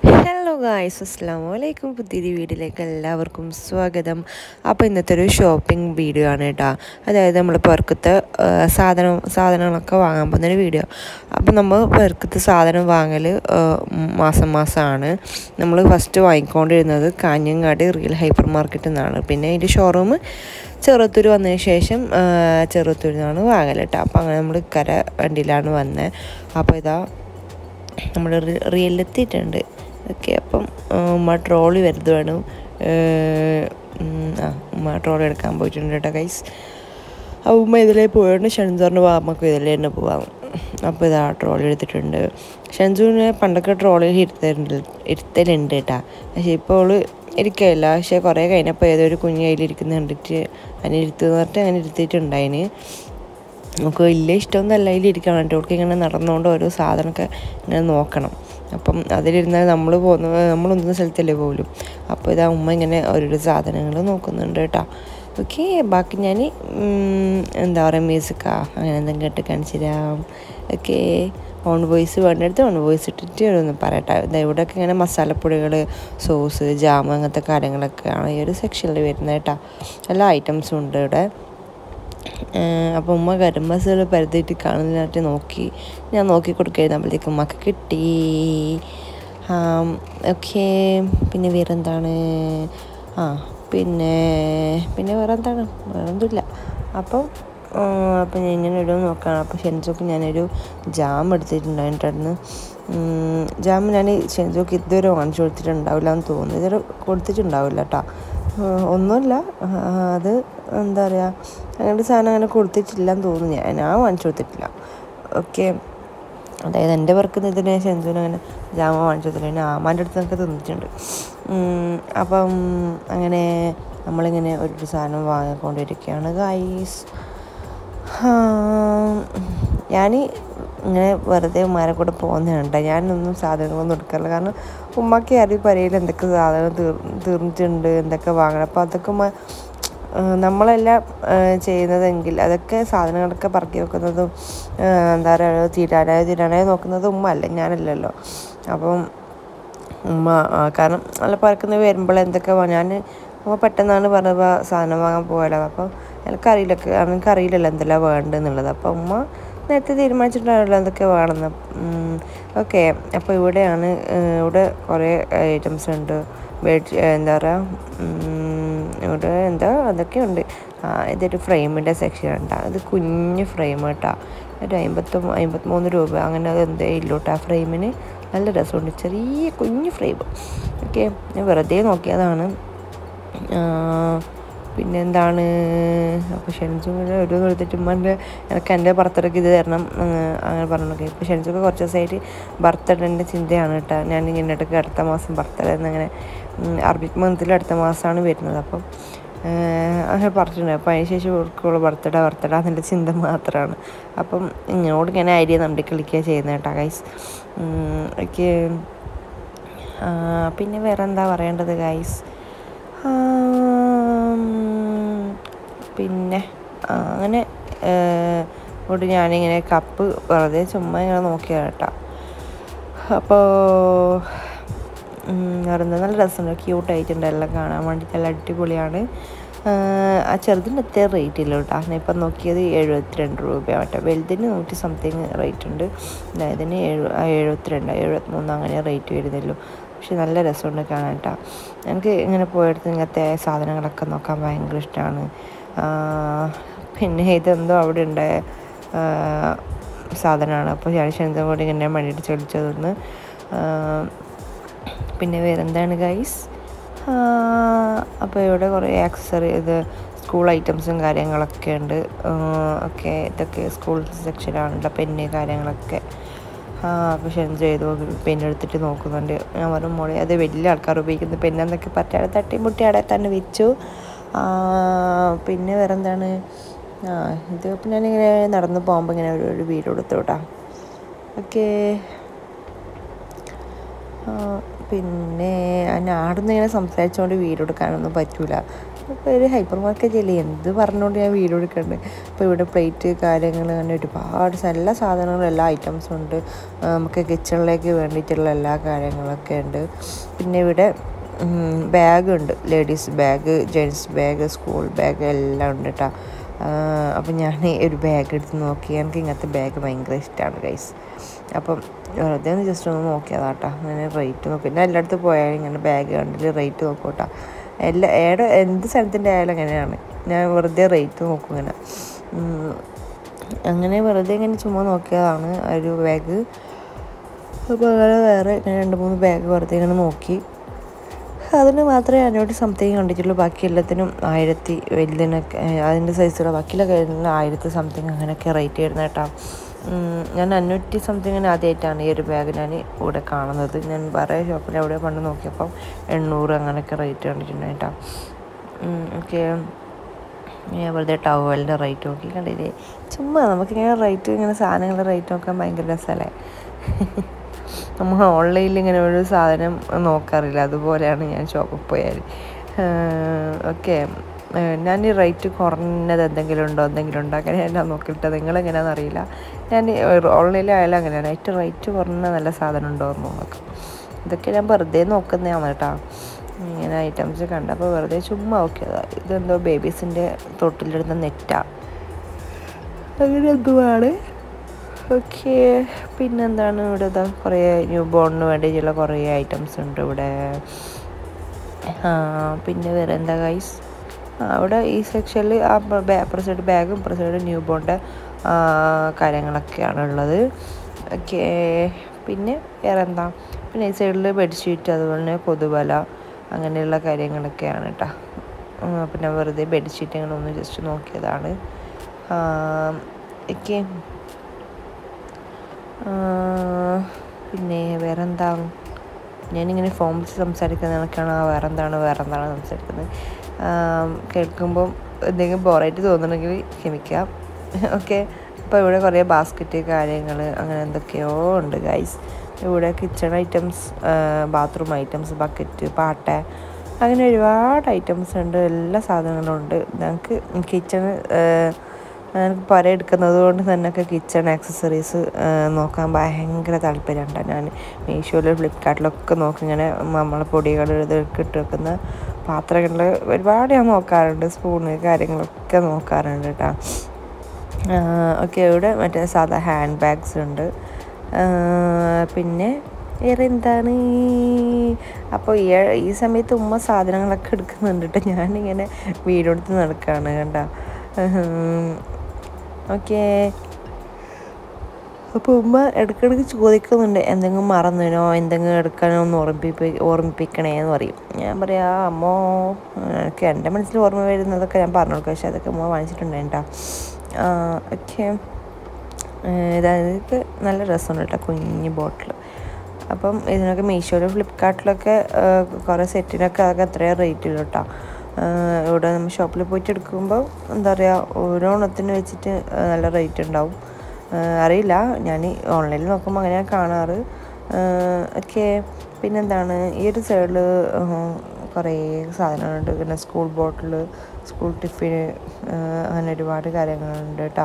Hello guys അസ്സാം വലൈക്കും പുതിയൊരു വീഡിയോയിലേക്ക് എല്ലാവർക്കും സ്വാഗതം അപ്പോൾ ഇന്നത്തെ ഒരു ഷോപ്പിംഗ് വീഡിയോ ആണ് കേട്ടോ അതായത് നമ്മൾ പെർക്കത്തെ സാധനം സാധനങ്ങളൊക്കെ വാങ്ങാൻ പോകുന്നൊരു വീഡിയോ അപ്പോൾ നമ്മൾ പെർക്കത്തെ സാധനം വാങ്ങൽ മാസം മാസമാണ് നമ്മൾ ഫസ്റ്റ് വാങ്ങിക്കൊണ്ടിരുന്നത് കാഞ്ഞങ്ങാട് റിയൽ ഹൈപ്പർ മാർക്കറ്റിൽ നിന്നാണ് പിന്നെ അതിൻ്റെ ഷോറൂം ചെറുത്തൂർ വന്നതിന് ശേഷം ചെറുത്തൂരിൽ നിന്നാണ് വാങ്ങൽ കേട്ടോ അപ്പോൾ അങ്ങനെ നമ്മൾ കര വണ്ടിയിലാണ് വന്നത് അപ്പോൾ ഇതാ നമ്മൾ റിയലെത്തിയിട്ടുണ്ട് ഓക്കെ അപ്പം ഉമ്മ ട്രോളി വരുന്നത് വേണം ആ ഉമ്മ ട്രോളി എടുക്കാൻ പോയിട്ടുണ്ട് കേട്ടോ ഗൈസ് അപ്പോൾ ഉമ്മ ഇതിലേ പോയിട്ട് ഷൻസറിന് പോകാം നമുക്ക് ഇതിലേ തന്നെ പോവാം അപ്പോൾ ഇതാ ട്രോളി എടുത്തിട്ടുണ്ട് ഷൻസുവിനെ പണ്ടൊക്കെ ട്രോളിയിൽ ഇരുത്തലുണ്ട് ഇരുത്തലുണ്ട് കേട്ടാ പക്ഷേ ഇപ്പോൾ അവള് ഇരിക്കില്ല പക്ഷേ കുറേ കഴിഞ്ഞപ്പോൾ ഏതൊരു കുഞ്ഞ് കയ്യിലിരിക്കുന്ന കണ്ടിട്ട് അതിനെ ഇരുത്തുന്ന പറഞ്ഞിട്ട് അങ്ങനെ ഇരുത്തിയിട്ടുണ്ടായിന് നമുക്ക് വലിയ ഇഷ്ടമൊന്നുമല്ല അതിലിരിക്കണം കേട്ടോ അവൾക്ക് ഇങ്ങനെ നടന്നുകൊണ്ട് ഓരോ സാധനമൊക്കെ ഇങ്ങനെ നോക്കണം അപ്പം അതിലിരുന്നാൽ നമ്മൾ പോകുന്ന നമ്മളൊന്നും സ്ഥലത്തല്ലേ പോലും അപ്പോൾ ഇതാ ഉമ്മ ഇങ്ങനെ ഓരോരോ സാധനങ്ങൾ നോക്കുന്നുണ്ട് കേട്ടോ ഓക്കെ ബാക്കി ഞാൻ എന്താ പറയുക മ്യൂസിക്ക അങ്ങനെ എന്തെങ്കിലും കേട്ട് കാണിച്ചു തരാം ഓക്കെ ഓൺ വോയിസ് വേണ്ടെടുത്ത് ഓൺ വോയിസ് ഇട്ടിട്ട് ഒന്ന് പറയട്ടെ ഇതാ ഇവിടെയൊക്കെ ഇങ്ങനെ മസാലപ്പൊടികൾ സോസ് ജാം അങ്ങനത്തെ കാര്യങ്ങളൊക്കെയാണ് ഈ ഒരു സെക്ഷനിൽ വരുന്നത് കേട്ടോ എല്ലാ ഐറ്റംസും ഉണ്ട് ഇവിടെ അപ്പോൾ ഉമ്മ ഗരം മസാല പരത്തിയിട്ട് കാണുന്നതിനായിട്ട് നോക്കി ഞാൻ നോക്കി കൊടുക്കുന്നപ്പോഴത്തേക്കും ഉമ്മക്ക് കിട്ടി ഓക്കെ പിന്നെ വേറെ എന്താണ് ആ പിന്നെ പിന്നെ വേറെ എന്താണ് വേറെ ഒന്നുമില്ല അപ്പം അപ്പം ഞാൻ ഇങ്ങനെ ഒരു നോക്കുകയാണ് അപ്പോൾ ഷെൻസോക്ക് ഞാനൊരു ജാം എടുത്തിട്ടുണ്ടായിട്ടായിരുന്നു ജാം ഞാൻ ഷെൻസോക്ക് ഇതുവരെ വാങ്ങിച്ചു കൊടുത്തിട്ടുണ്ടാവില്ല എന്ന് തോന്നുന്നു ഇതുവരെ കൊടുത്തിട്ടുണ്ടാവില്ല കേട്ടോ ഒന്നുമില്ല അത് എന്താ പറയുക അങ്ങനത്തെ സാധനം അങ്ങനെ കൊടുത്തിട്ടില്ലെന്ന് തോന്നുന്നു ഞാൻ ഞാൻ വാങ്ങിച്ചു കൊടുത്തിട്ടില്ല ഓക്കെ അതായത് എൻ്റെ വർക്ക് ഇതിന് ഷെൻസുവിന് അങ്ങനെ ജാമ വാങ്ങിച്ചു കൊടുത്തില്ല പിന്നെ ആമാൻ്റെ അടുത്ത് നിന്നൊക്കെ തിന്നിട്ടുണ്ട് അപ്പം അങ്ങനെ നമ്മളിങ്ങനെ ഒരു സാധനം വാങ്ങിക്കൊണ്ടിരിക്കുകയാണ് ഗൈസ് ഞാൻ ഇങ്ങനെ വെറുതെ ഉമ്മാരെ കൂടെ പോകുന്നതുണ്ട് ഞാനൊന്നും സാധനങ്ങളൊന്നും എടുക്കാറില്ല കാരണം ഉമ്മക്ക് അറിയും പരയിൽ എന്തൊക്കെ സാധനം തീർ തീർന്നിട്ടുണ്ട് എന്തൊക്കെ വാങ്ങണം അപ്പോൾ അതൊക്കെ ഉമ്മ നമ്മളെല്ലാം ചെയ്യുന്നതെങ്കിൽ അതൊക്കെ സാധനങ്ങളൊക്കെ പറക്കി വെക്കുന്നതും എന്താ പറയുക തീരാനായോ തീരാനായോ നോക്കുന്നത് ഉമ്മ അല്ല ഞാനല്ലല്ലോ അപ്പം ഉമ്മ കാരണം നല്ല പറക്കുന്ന വരുമ്പോൾ എന്തൊക്കെ ഞാൻ ഉമ്മ പെട്ടെന്നാണ് പറഞ്ഞപ്പോൾ സാധനം വാങ്ങാൻ പോയാലോ അപ്പം എനിക്കറിയില്ല എനിക്കറിയില്ലല്ലോ എന്തെല്ലാം വേണ്ടതെന്നുള്ളത് അപ്പം ഉമ്മ നേരത്തെ തീരുമാനിച്ചിട്ടുണ്ടാവില്ല എന്തൊക്കെ വേണമെന്ന് ഓക്കെ അപ്പോൾ ഇവിടെയാണ് ഇവിടെ കുറേ ഐറ്റംസ് ഉണ്ട് ബെഡ് എന്താ പറയുക ഇവിടെ എന്താ അതൊക്കെ ഉണ്ട് ആ ഇതൊരു ഫ്രെയിമിൻ്റെ സെക്ഷൻ ഉണ്ട് ഇത് കുഞ്ഞ് ഫ്രെയിം കേട്ടോ ഒരു അമ്പത്തൊ അമ്പത്തിമൂന്ന് രൂപ അങ്ങനെ അത് എന്തേ ഇല്ല കേട്ടോ ആ ഫ്രെയിമിന് നല്ല രസമുണ്ട് ചെറിയ കുഞ്ഞ് ഫ്രെയിം ഓക്കെ ഞാൻ വെറുതെ നോക്കിയതാണ് പിന്നെ എന്താണ് അപ്പോൾ ഷെൻസുവിൻ്റെ ഒരു എടുത്തിട്ട് ഉമ്മൻ്റെ എനിക്ക് എൻ്റെ ബർത്ത്ഡേക്ക് ഇത് തരണം അങ്ങനെ പറഞ്ഞു ഇപ്പോൾ ഷെൻസുക്ക് കുറച്ച് ദിവസമായിട്ട് ബർത്ത്ഡേൻ്റെ ചിന്തയാണ് കേട്ടോ ഞാൻ ഇങ്ങനെ ഇടയ്ക്ക് അടുത്ത മാസം ബർത്ത്ഡേ എന്നിങ്ങനെ അറബിക് മന്തിൽ അടുത്ത മാസമാണ് വരുന്നത് അപ്പം അങ്ങനെ പറഞ്ഞിട്ടുണ്ട് അപ്പോൾ അതിന് ശേഷം ഓർക്കുള്ള ബർത്ത്ഡേ ബർത്ത്ഡേ അതിൻ്റെ ചിന്ത മാത്രമാണ് അപ്പം ഇങ്ങോട്ട് ഇങ്ങനെ ഐഡിയ നമ്മുടെ കളിക്കുക ചെയ്യുന്നത് കേട്ടോ ഗൈസ് ഓക്കെ പിന്നെ വേറെ എന്താ പറയേണ്ടത് ഗൈസ് പിന്നെ അങ്ങനെ ഇവിടെ ഞാനിങ്ങനെ കപ്പ് വെറുതെ ചുമ്മാ ഇങ്ങനെ നോക്കിയാണ് കേട്ടോ അപ്പോൾ വേറെ നല്ല രസമുണ്ട് ക്യൂട്ടായിട്ടുണ്ട് എല്ലാം കാണാൻ വേണ്ടിയിട്ട് എല്ലാം അടിപൊളിയാണ് ആ ചെറുതിന് എത്ര റേറ്റ് ഇല്ല കേട്ടോ ഞാൻ ഇപ്പം നോക്കിയത് എഴുപത്തിരണ്ട് രൂപ കേട്ടോ വലുതിന് നൂറ്റി സംതിങ് റേറ്റ് ഉണ്ട് ഇതിന് എഴു എഴുപത്തിരണ്ട് എഴുപത്തിമൂന്ന് അങ്ങനെ റേറ്റ് വരുന്നുള്ളൂ പക്ഷെ നല്ല രസമുണ്ട് കാണാൻ കേട്ടോ എനിക്ക് ഇങ്ങനെ പോയെടുത്ത് ഇങ്ങനത്തെ സാധനങ്ങളൊക്കെ നോക്കാൻ ഭയങ്കര ഇഷ്ടമാണ് പിന്നെ ഇതെന്തോ അവിടെ ഉണ്ട് സാധനമാണ് അപ്പോൾ ഞാൻ ക്ഷണിതം കൂടി ഇങ്ങനെ വേണ്ടിയിട്ട് ചൊളിച്ചതെന്ന് പിന്നെ വേറെന്താണ് ഗൈസ് അപ്പോൾ ഇവിടെ കുറേ ആക്സസറി ഇത് സ്കൂൾ ഐറ്റംസും കാര്യങ്ങളൊക്കെ ഉണ്ട് ഒക്കെ ഇതൊക്കെ സ്കൂൾ സെക്ഷനാണ് പെന്ന് കാര്യങ്ങളൊക്കെ അപ്പോൾ ഷെൻസ് ചെയ്ത് പെന്നെടുത്തിട്ട് നോക്കുന്നുണ്ട് ഞാൻ പറഞ്ഞു മോളെ അത് വലിയ ആൾക്കാർ ഉപയോഗിക്കുന്ന പെന്നെന്നൊക്കെ പറ്റാതെ തട്ടി മുട്ടി അവിടെ തന്നെ വെച്ചു പിന്നെ വേറെ എന്താണ് ആ ഇത് പിന്നെ ഞാനിങ്ങനെ നടന്ന് പോകുമ്പോൾ ഇങ്ങനെ ഒരു ഒരു വീട് കൊടുത്തു കേട്ടോ ഓക്കെ പിന്നെ ഞാൻ ആടുന്ന് ഇങ്ങനെ സംസാരിച്ചുകൊണ്ട് വീട് കൊടുക്കാനൊന്നും പറ്റൂല അപ്പോൾ ഒരു ഹൈപ്പർ മാർക്കറ്റ് അല്ലേ എന്ത് പറഞ്ഞുകൊണ്ട് ഞാൻ വീഡിയോ എടുക്കുന്നുണ്ട് അപ്പോൾ ഇവിടെ പ്ലേറ്റ് കാര്യങ്ങൾ അങ്ങനെ ഒരുപാട് സ- എല്ലാ സാധനങ്ങളും എല്ലാ ഐറ്റംസും ഉണ്ട് ആ, നമുക്ക് കിച്ചണിലേക്ക് വേണ്ടിയിട്ടുള്ള എല്ലാ കാര്യങ്ങളൊക്കെ ഉണ്ട് പിന്നെ ഇവിടെ ബാഗ് ഉണ്ട് ladies bag gents bag school bag എല്ലാം ഉണ്ട് കേട്ടോ അപ്പം ഞാൻ ഒരു ബാഗ് എടുത്ത് നോക്കി എനിക്ക് ഇങ്ങനത്തെ ബാഗ് ഭയങ്കര ഇഷ്ടമാണ് ഗൈസ് അപ്പം വെറുതെ ഒന്ന് ജസ്റ്റ് ഒന്ന് നോക്കിയതാട്ടോ അങ്ങനെ റേറ്റ് നോക്കി പിന്നെ എല്ലായിടത്തും പോയാലും ഇങ്ങനെ ബാഗ് കണ്ടിട്ട് റേറ്റ് നോക്കും കേട്ടോ എല്ലാ ഏടെ എന്ത് സ്ഥലത്തിൻ്റെ ആയാലും അങ്ങനെയാണ് ഞാൻ വെറുതെ റേറ്റ് നോക്കും ഇങ്ങനെ ഉം. അങ്ങനെ വെറുതെ ഇങ്ങനെ ചുമ്മാ നോക്കിയതാണ് ആ ഒരു ബാഗ് അപ്പോൾ അങ്ങനെ വേറെ ഞാൻ രണ്ട് മൂന്ന് ബാഗ് വെറുതെ ഇങ്ങനെ നോക്കി അതിന് മാത്രമേ അതിനോട് സംതിങ് കണ്ടിട്ടുള്ളൂ ബാക്കി എല്ലാത്തിനും ആയിരത്തി വലുതിനൊക്കെ ഏഹ് അതിൻ്റെ സൈസുള്ള ബാക്കിയുള്ള കാര്യങ്ങളിൽ ആയിരത്തി സംതിങ് അങ്ങനെയൊക്കെ റേറ്റ് വരുന്നത് കേട്ടോ ഉം, ഞാൻ അഞ്ഞൂറ്റി സംതിങ്ങിന് ആദ്യമായിട്ടാണ് ഈ ഒരു ബാഗ് ഞാൻ ഇവിടെ കാണുന്നത് ഞാൻ വേറെ ഷോപ്പിൽ അവിടെ പണ്ട് നോക്കിയപ്പം എണ്ണൂറ് അങ്ങനെയൊക്കെ റേറ്റ് കണ്ടിട്ടുണ്ട് കേട്ടോ ഓക്കെ ഞാൻ വെറുതെ ടവലിൻ്റെ റേറ്റ് നോക്കി കണ്ടില്ലേ ചുമ്മാ നമുക്കിങ്ങനെ റേറ്റ് ഇങ്ങനെ സാധനങ്ങളുടെ റേറ്റ് നോക്കാൻ ഭയങ്കര രസമല്ലേ നമ്മൾ ഓൺലൈനിൽ ഇങ്ങനെ ഒരു സാധനം നോക്കാറില്ല അതുപോലെയാണ് ഞാൻ ഷോപ്പിൽ പോയാൽ ഓക്കെ ഞാൻ ഈ റേറ്റ് കുറഞ്ഞത് എന്തെങ്കിലും ഉണ്ടോ എന്തെങ്കിലും ഉണ്ടോ അങ്ങനെ ഞാൻ നോക്കിയിട്ട് നിങ്ങളെങ്ങനെയാണെന്ന് അറിയില്ല ഞാൻ ഓൺലൈനിലായാലും അങ്ങനെയാണ് ഏറ്റവും റേറ്റ് കുറഞ്ഞ നല്ല സാധനം ഉണ്ടോ എന്ന് നോക്കും ഇതൊക്കെ ഞാൻ വെറുതെ നോക്കുന്നതാണ് കേട്ടോ ഇങ്ങനെ ഐറ്റംസ് കണ്ടപ്പോൾ വെറുതെ ചുമ്മാ നോക്കിയതാണ് ഇതെന്തോ ബേബീസിൻ്റെ തൊട്ടിലിടുന്ന നെറ്റാ അങ്ങനെ എന്തുവാണ് ഓക്കെ പിന്നെന്താണ് ഇവിടെ ഇതാ കുറേ ന്യൂ ബോണിന് വേണ്ടിയിട്ടുള്ള കുറേ ഐറ്റംസ് ഉണ്ട് ഇവിടെ ആ, പിന്നെ വേറെ എന്താ ഗൈസ് ആ അവിടെ ഈ സെക്ഷനിൽ ആ അപ്പുറ സൈഡ് ബാഗും ഇപ്പുറ സൈഡ് ന്യൂ ബോണിൻ്റെ കാര്യങ്ങളൊക്കെയാണ് ഉള്ളത് ഓക്കെ പിന്നെ വേറെ എന്താ പിന്നെ ഈ സൈഡിൽ ബെഡ്ഷീറ്റ് അതുപോലെ തന്നെ കൊതുവല അങ്ങനെയുള്ള കാര്യങ്ങളൊക്കെയാണ് കേട്ടോ പിന്നെ വെറുതെ ബെഡ്ഷീറ്റ് അങ്ങനെ ഒന്ന് ജസ്റ്റ് നോക്കിയതാണ് ഓക്കെ പിന്നെ വേറെ എന്താ ഞാനിങ്ങനെ ഫോം വെച്ച് സംസാരിക്കുന്ന കണക്കാണ് വേറെ എന്താണ് വേറെ എന്താണ് സംസാരിക്കുന്നത് കേൾക്കുമ്പം എന്തെങ്കിലും ബോറായിട്ട് തോന്നുന്നുണ്ടെങ്കിൽ ക്ഷമിക്കാം ഓക്കെ അപ്പോൾ ഇവിടെ കുറേ ബാസ്ക്കറ്റ് കാര്യങ്ങൾ അങ്ങനെ എന്തൊക്കെയോ ഉണ്ട് ഗൈസ് ഇവിടെ kitchen items bathroom items bucket പാട്ട അങ്ങനെ ഒരുപാട് ഐറ്റംസ് ഉണ്ട് എല്ലാ സാധനങ്ങളും ഉണ്ട് ഞങ്ങൾക്ക് കിച്ചണ് എനിക്ക് പുര എടുക്കുന്നത് കൊണ്ട് തന്നെയൊക്കെ കിച്ചൺ ആക്സസറീസ് നോക്കാൻ ഭയങ്കര താല്പര്യമുണ്ട് ഞാൻ മീഷോയിൽ ഫ്ലിപ്കാർട്ടിലൊക്കെ നോക്കി ഇങ്ങനെ നമ്മളെ പൊടികൾ ഇതൊക്കെ ഇട്ട് വെക്കുന്ന പാത്രങ്ങൾ ഒരുപാട് ഞാൻ നോക്കാറുണ്ട് സ്പൂണ് കാര്യങ്ങളൊക്കെ നോക്കാറുണ്ട് കേട്ടോ ഓക്കെ ഇവിടെ മറ്റേ സാധാ ഹാൻഡ് ബാഗ്സ് ഉണ്ട് ആ, പിന്നെ വേറെ എന്താണ് അപ്പോൾ ഈ ഈ സമയത്ത് ഉമ്മ സാധനങ്ങളൊക്കെ എടുക്കുന്നുണ്ട് കേട്ടോ ഞാനിങ്ങനെ വീടെടുത്ത് നടക്കുകയാണ് കണ്ടോ ഓക്കെ അപ്പോൾ ഉമ്മ ഇടയ്ക്കിടയ്ക്ക് ചോദിക്കുന്നുണ്ട് എന്തെങ്കിലും മറന്നിനോ എന്തെങ്കിലും എടുക്കാനോ ഒന്ന് ഓർമ്മിപ്പി ഓർമ്മിപ്പിക്കണേ എന്ന് പറയും ഞാൻ പറയാം അമ്മോ എനിക്ക് എൻ്റെ മനസ്സിൽ ഓർമ്മ വരുന്നതൊക്കെ ഞാൻ പറഞ്ഞു കൊടുക്കാം പക്ഷേ അതൊക്കെ ഉമ്മ വാങ്ങിച്ചിട്ടുണ്ടായിട്ടാ ഓക്കെ ഇതൊക്കെ നല്ല രസമുണ്ട് കേട്ടോ കുഞ്ഞ് ബോട്ടിൽ അപ്പം ഇതിനൊക്കെ മീഷോയിലും ഫ്ലിപ്കാർട്ടിലൊക്കെ കുറേ സെറ്റിനൊക്കെ അതൊക്കെ അത്രയും റേറ്റില്ല കേട്ടോ ഇവിടെ നമ്മൾ ഷോപ്പിൽ പോയിട്ട് എടുക്കുമ്പോൾ എന്താ പറയുക ഓരോണത്തിന് വെച്ചിട്ട് ആ, നല്ല റേറ്റ് ഉണ്ടാവും ആ, അറിയില്ല ഞാൻ ഓൺലൈനിൽ നോക്കുമ്പോൾ അങ്ങനെയാണ് കാണാറ് ഒക്കെ പിന്നെന്താണ് ഈ ഒരു സൈഡിൽ കുറേ സാധനങ്ങളുണ്ട് പിന്നെ സ്കൂൾ ബോട്ടിൽ സ്കൂൾ ടിഫിന് അങ്ങനെ ഒരുപാട് കാര്യങ്ങളുണ്ട് കേട്ടോ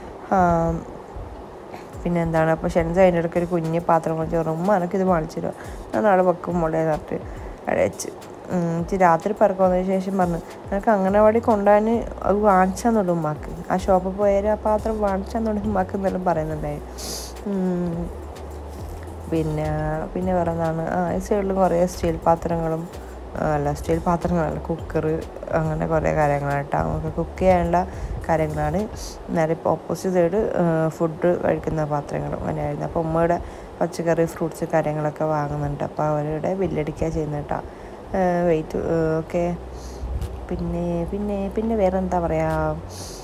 പിന്നെ എന്താണ് അപ്പോൾ ഷെൻസ് അതിൻ്റെ ഇടയ്ക്ക് ഒരു കുഞ്ഞ് പാത്രം കൊണ്ട് ഉമ്മ എനിക്കിത് വാങ്ങിച്ചു തരുമോ ഞാൻ നാളെ വെക്കും മോളെ നട്ട് അടച്ച് ഇച്ചിരി രാത്രി പറക്കുന്നതിന് ശേഷം പറഞ്ഞു എനിക്ക് അംഗനവാടി കൊണ്ടുപോകാൻ അത് വാങ്ങിച്ചാന്നുള്ളൂ ഉമ്മാക്ക് ആ ഷോപ്പിൽ പോയാൽ ആ പാത്രം വാങ്ങിച്ചാന്നുള്ളൂ ഉമ്മാക്ക് എന്തെല്ലാം പറയുന്നുണ്ടായി ഉം. പിന്നെ പിന്നെ വേറെ എന്താണ് ആ ഈ സൈഡിൽ കുറേ സ്റ്റീൽ പാത്രങ്ങളും ആ, അല്ല സ്റ്റീൽ പാത്രങ്ങളല്ല കുക്കർ അങ്ങനെ കുറേ കാര്യങ്ങളായിട്ട് നമുക്ക് കുക്ക് ചെയ്യാനുള്ള കാര്യങ്ങളാണ് നേരെ ഇപ്പോൾ ഓപ്പോസിറ്റ് സൈഡ് ഫുഡ് കഴിക്കുന്ന പാത്രങ്ങളും അങ്ങനെയായിരുന്നു അപ്പോൾ ഉമ്മയുടെ പച്ചക്കറി ഫ്രൂട്ട്സ് കാര്യങ്ങളൊക്കെ വാങ്ങുന്നുണ്ട് അപ്പോൾ അവരുടെ ബില്ലടിക്കുക ചെയ്യുന്ന കേട്ടോ വെയിറ്റ് ഓക്കെ പിന്നെ പിന്നെ പിന്നെ വേറെ എന്താ പറയുക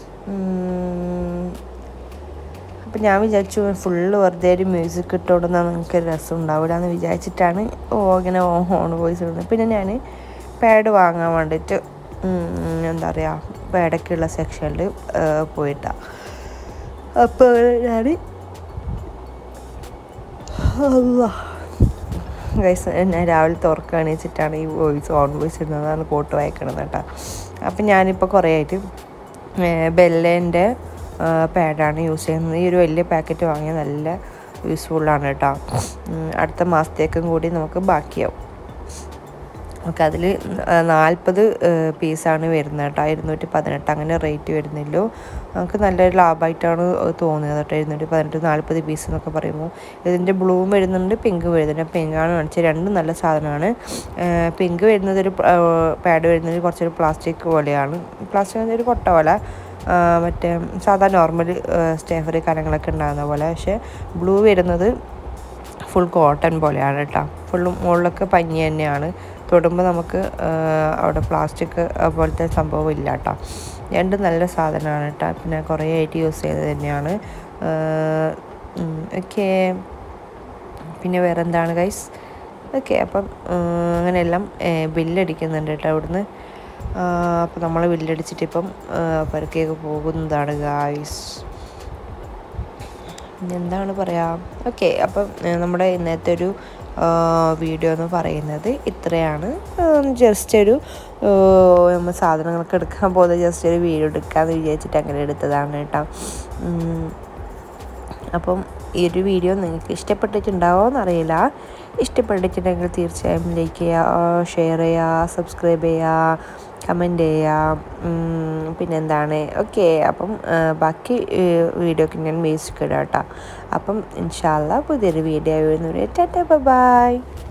അപ്പം ഞാൻ വിചാരിച്ചു ഫുള്ള് വെറുതെ ഒരു മ്യൂസിക് ഇട്ടോടുന്നാൽ നിങ്ങൾക്ക് രസം ഉണ്ടാവില്ല എന്ന് വിചാരിച്ചിട്ടാണ് ഓ ഇങ്ങനെ ഓൺ വോയിസ് ഇടുന്നത് പിന്നെ ഞാൻ പാഡ് വാങ്ങാൻ വേണ്ടിയിട്ട് ഉം, എന്താ പറയുക പാഡൊക്കെയുള്ള സെക്ഷനിൽ പോയിട്ടാണ് അപ്പോൾ ഞാൻ ഗൈസ് ഞാൻ രാവിലെ തുറക്കുകയാണ് വെച്ചിട്ടാണ് ഈ വോയിസ് ഓൺ വോയിസ് ഇടുന്നതാണ് കോട്ട് വായിക്കണത് കേട്ടോ അപ്പം ഞാനിപ്പോൾ കുറേ ആയിട്ട് ബെല്ലേൻ്റെ പാഡാണ് യൂസ് ചെയ്യുന്നത് ഈ ഒരു വലിയ പാക്കറ്റ് വാങ്ങിയാൽ നല്ല യൂസ്ഫുള്ളാണ് കേട്ടോ ഉം, അടുത്ത മാസത്തേക്കും കൂടി നമുക്ക് ബാക്കിയാവും ഓക്കെ അതിൽ നാൽപ്പത് പീസാണ് വരുന്നത് കേട്ടോ ഇരുന്നൂറ്റി പതിനെട്ട് അങ്ങനെ റേറ്റ് വരുന്നില്ലോ നമുക്ക് നല്ലൊരു ലാഭമായിട്ടാണ് തോന്നിയത് കേട്ടോ ഇരുന്നൂറ്റി പതിനെട്ട് നാൽപ്പത് പീസ് എന്നൊക്കെ പറയുമ്പോൾ ഇതിൻ്റെ ബ്ലൂവും വരുന്നുണ്ട് പിങ്ക് വരുന്നുണ്ട് പിങ്കാണ് കാണിച്ചത് രണ്ടും നല്ല സാധനമാണ് പിങ്ക് വരുന്നത് ഒരു പാഡ് വരുന്നത് കുറച്ചൊരു പ്ലാസ്റ്റിക് പോലെയാണ് പ്ലാസ്റ്റിക് ഒരു കൊട്ട പോലെ ആ, മറ്റേ സാധാ നോർമൽ സ്റ്റേഫറി കനങ്ങളൊക്കെ ഉണ്ടാകുന്ന പോലെ പക്ഷേ ബ്ലൂ വരുന്നത് ഫുൾ കോട്ടൺ പോലെയാണ് കേട്ടോ ഫുള്ളും മുകളിലൊക്കെ പഞ്ഞി തന്നെയാണ് തൊടുമ്പോൾ നമുക്ക് ആ, അവിടെ പ്ലാസ്റ്റിക് പോലത്തെ സംഭവം ഇല്ല കേട്ടോ രണ്ടും നല്ല സാധനമാണ് കേട്ടോ പിന്നെ കുറേ ആയിട്ട് യൂസ് ചെയ്തത് തന്നെയാണ് ഓക്കെ പിന്നെ വേറെ എന്താണ് ഗൈസ് ഓക്കെ അപ്പം ആ, അങ്ങനെയെല്ലാം ബില്ലടിക്കുന്നുണ്ട് കേട്ടോ അവിടുന്ന് അപ്പം നമ്മൾ ബില്ലടിച്ചിട്ട് ഇപ്പം പരക്കേക്ക് പോകുന്നതാണ് ഗായ്സ് എന്താണ് പറയുക ഓക്കെ അപ്പം ഏഹ് നമ്മുടെ ഇന്നത്തെ ഒരു വീഡിയോ എന്ന് പറയുന്നത് ഇത്രയാണ് ജസ്റ്റ് ഒരു ഏഹ് നമ്മൾ സാധനങ്ങളൊക്കെ എടുക്കാൻ പോകുന്നത് ജസ്റ്റ് ഒരു വീഡിയോ എടുക്കാമെന്ന് വിചാരിച്ചിട്ട് അങ്ങനെ എടുത്തതാണ് കേട്ടോ ഉം. അപ്പം ഈ ഒരു വീഡിയോ നിങ്ങൾക്ക് ഇഷ്ടപ്പെട്ടിട്ടുണ്ടാവോ എന്നറിയില്ല ഇഷ്ടപ്പെട്ടിട്ടുണ്ടെങ്കിൽ തീർച്ചയായും ലൈക്ക് ചെയ്യുക ഷെയർ ചെയ്യുക സബ്സ്ക്രൈബ് ചെയ്യുക കമൻറ്റ് ചെയ്യുക ഉം, പിന്നെന്താണ് ഓക്കെ അപ്പം ആ, ബാക്കി വീഡിയോക്ക് ഞാൻ മ്യൂസിക് ഇടാം കേട്ടോ അപ്പം ഇൻഷാല്ല പുതിയൊരു വീഡിയോ വരുന്നവരെ ടാറ്റ ബൈ